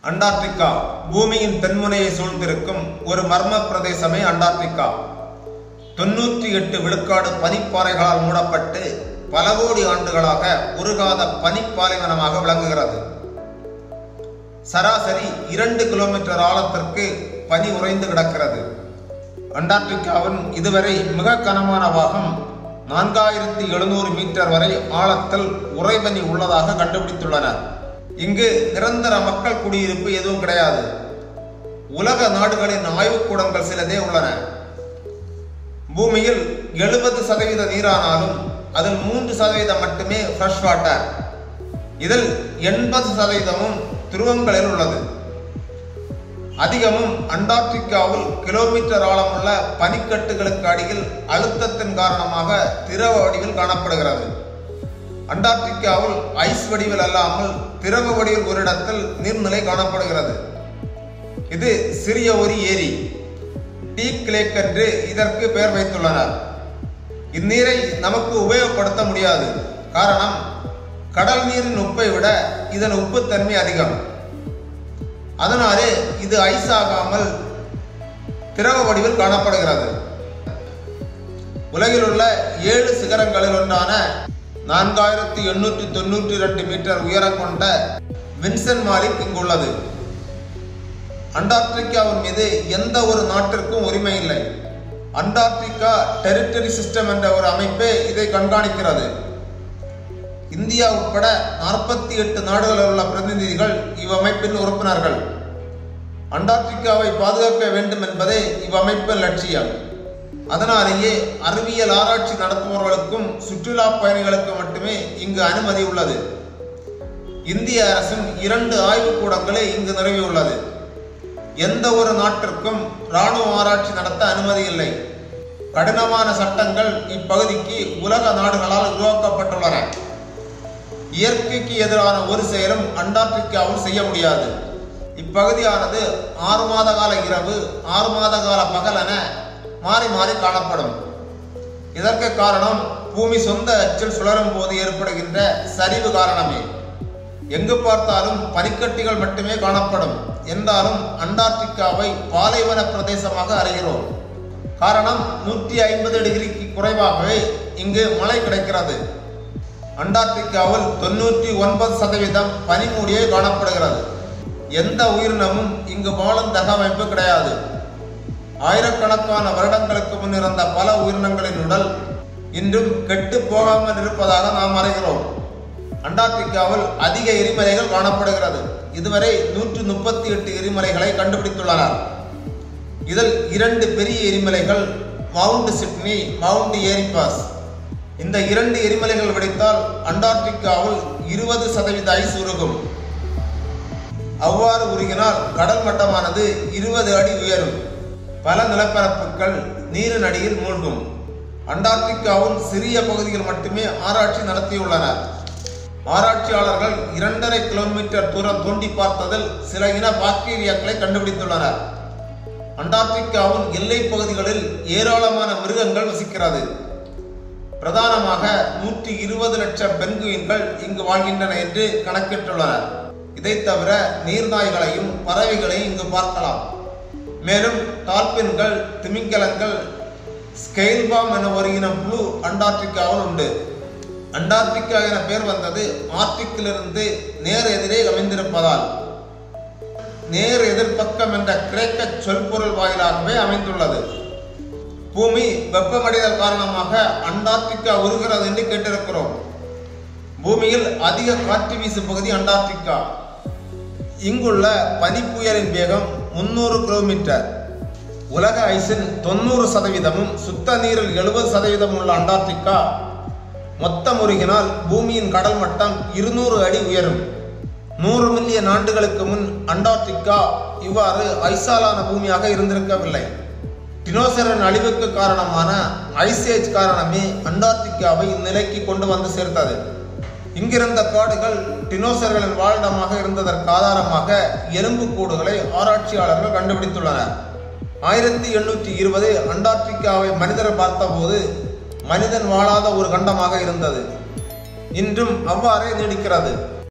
Antarctica பூமியின் தென்முனையை சூழ்ந்திருக்கும் ஒரு மர்ம பிரதேசமே அண்டார்டிகா தொன்னூற்றி எட்டு விழுக்காடு பனிப்பாறைகளால் மூடப்பட்டு பல கோடி ஆண்டுகளாக உருகாத பனிப்பாலைவனமாக விளங்குகிறது சராசரி இரண்டு கிலோமீட்டர் ஆழத்திற்கு பனி உறைந்து கிடக்கிறது அண்டார்டிகாவின் இதுவரை மிக கனமான பாகம் நான்காயிரத்தி எழுநூறு மீட்டர் வரை ஆழத்தில் உறைபனி உள்ளதாக கண்டுபிடித்துள்ளனர் இங்கு நிரந்தர மக்கள் குடியிருப்பு எதுவும் கிடையாது உலக நாடுகளின் ஆய்வுக்கூடங்கள் சிலதே உள்ளன பூமியில் எழுபது சதவீத நீரானாலும் அதில் மூன்று சதவீதம் மட்டுமே ஃப்ரெஷ் வாட்டர் இதில் எண்பது சதவீதமும் துருவங்களில் உள்ளது அதிகமும் அண்டார்டிகாவில் கிலோமீட்டர் ஆழமுள்ள பனிக்கட்டுகளுக்கு அடியில் அழுத்தத்தின் காரணமாக திரவ வடிவில் காணப்படுகிறது அண்டார்டிகாவில் ஐஸ் வடிவில் அல்லாமல் திரவ வடிவில் ஒரு இடத்தில் நீர்நிலை காணப்படுகிறது இது சிறிய ஒரு ஏரி டீக் லேக் என்று இதற்கு பெயர் வைத்துள்ளனர் இந்நீரை நமக்கு உபயோகப்படுத்த முடியாது காரணம் கடல் நீரின் உப்பை விட இதன் உப்புத்தன்மை அதிகம் அதனாலே இது ஐஸ் ஆகாமல் திரவ வடிவில் காணப்படுகிறது உலகில் உள்ள ஏழு சிகரங்களில் ஒன்றான நான்காயிரத்தி எண்ணூற்றி தொண்ணூற்றி ரெண்டு மீட்டர் உயரம் கொண்ட வின்சன் மாலிக் இங்குள்ளது அண்டார்டிகாவின் மீது எந்த ஒரு நாட்டிற்கும் உரிமை இல்லை அண்டார்டிகா டெரிட்டரி சிஸ்டம் என்ற ஒரு அமைப்பே இதை கண்காணிக்கிறது இந்தியா உட்பட நாற்பத்தி எட்டு நாடுகளில் உள்ள பிரதிநிதிகள் இவ்வமைப்பின் உறுப்பினர்கள் அண்டார்டிகாவை பாதுகாக்க வேண்டும் என்பதே இவ்வமைப்பின் லட்சியம் அதனாலேயே அறிவியல் ஆராய்ச்சி நடத்துபவர்களுக்கும் சுற்றுலா பயணிகளுக்கு மட்டுமே இங்கு அனுமதி உள்ளது இந்திய அரசின் இரண்டு ஆய்வுக்கூடங்களே இங்கு நிறுவியுள்ளது எந்த ஒரு நாட்டிற்கும் இராணுவ ஆராய்ச்சி நடத்த அனுமதி இல்லை கடினமான சட்டங்கள் இப்பகுதிக்கு உலக நாடுகளால் உருவாக்கப்பட்டுள்ளன இயற்கைக்கு எதிரான ஒரு செயலும் அண்டார்டிகாவில் செய்ய முடியாது இப்பகுதியானது ஆறு மாத கால இரவு ஆறு மாத கால பகல் என மாறி மாறி காணப்படும் இதற்கு காரணம் பூமி சொந்த அச்சில் சுழலும் போது ஏற்படுகின்ற சரிவு காரணமே எங்கு பார்த்தாலும் பனிக்கட்டிகள் மட்டுமே காணப்படும் என்றாலும் அண்டார்டிகாவை பாலைவன பிரதேசமாக அறிகிறோம் காரணம் நூற்றி ஐம்பது டிகிரிக்கு குறைவாகவே இங்கு மழை கிடைக்கிறது அண்டார்டிகாவில் தொண்ணூற்றி ஒன்பது சதவீதம் பனிமூடியே காணப்படுகிறது எந்த உயிரினமும் இங்கு வாழும் தகவமைப்பு கிடையாது ஆயிரக்கணக்கான வருடங்களுக்கு முன் இருந்த பல உயிரினங்களின் உடல் இன்றும் கெட்டு போகாமல் இருப்பதாக நாம் அறிகிறோம் அண்டார்டிகாவில் அதிக எரிமலைகள் காணப்படுகிறது இதுவரை நூற்று முப்பத்தி எட்டு எரிமலைகளை கண்டுபிடித்துள்ளனர் இதில் இரண்டு பெரிய எரிமலைகள் மவுண்ட் சிட்னி மவுண்ட் ஏரிபாஸ் இந்த இரண்டு எரிமலைகள் வெடித்தால் அண்டார்டிகாவில் இருபது சதவீத ஐஸ் உருகும் அவ்வாறு உருகினால் கடல் மட்டமானது இருபது அடி உயரும் பல நிலப்பரப்புகள் நீரின் அடியில் மூழ்கும் அண்டார்டிகாவின் சிறிய பகுதிகள் மட்டுமே ஆராய்ச்சி நடத்தியுள்ளனர் ஆராய்ச்சியாளர்கள் இரண்டரை கிலோமீட்டர் தூரம் தோண்டி பார்த்ததில் சில இன பாக்டீரியாக்களை கண்டுபிடித்துள்ளனர் அண்டார்டிகாவின் எல்லை பகுதிகளில் ஏராளமான மிருகங்கள் வசிக்கிறது பிரதானமாக நூற்றி இருபது லட்சம் பெண்குயின்கள் இங்கு வாழ்கின்றன என்று கணக்கிட்டுள்ளனர் இதை தவிர நீர்நாய்களையும் பறவைகளையும் இங்கு பார்க்கலாம் மேலும் டால்பின்கள் திமிங்கலங்கள் ஸ்கெயில்பாம் என ஒரு இனம் புழு அண்டார்டிகாவில் உண்டு அண்டார்டிகா என பெயர் வந்தது ஆர்டிக்கிலிருந்து நேர் எதிரே அமைந்திருப்பதால் நேர் எதிர்ப்பக்கம் என்ற கிரேக்க சொல்பொருள் வாயிலாகவே அமைந்துள்ளது பூமி வெப்பமடைதல் காரணமாக அண்டார்டிகா உருகிறது என்று கேட்டிருக்கிறோம் பூமியில் அதிக காற்று வீசும் பகுதி அண்டார்டிகா இங்குள்ள பனிப்புயலின் வேகம் முன்னூறு கிலோமீட்டர் உலக ஐஸின் தொண்ணூறு சதவீதமும் சுத்த நீரில் எழுபது சதவீதம் உள்ள அண்டார்டிகா மொத்தம் உருகினால் பூமியின் கடல் மட்டம் இருநூறு அடி உயரும் நூறு மில்லியன் ஆண்டுகளுக்கு முன் அண்டார்டிகா இவ்வாறு ஐசாலான பூமியாக இருந்திருக்கவில்லை டினோசரின் அழிவுக்கு காரணமான ஐசேஜ் காரணமே அண்டார்டிகாவை இந்நிலைக்கு கொண்டு வந்து சேர்த்தது இங்கிருந்த காடுகள் டினோசர்களின் வாழிடமாக இருந்ததற்கு ஆதாரமாக எலும்புக்கூடுகளை ஆராய்ச்சியாளர்கள் கண்டுபிடித்துள்ளனர் ஆயிரத்தி எண்ணூற்றி இருபது அண்டார்டிகாவை மனிதர் பார்த்தபோது மனிதன் வாழாத ஒரு கண்டமாக இருந்தது இன்றும் அவ்வாறே நீடிக்கிறது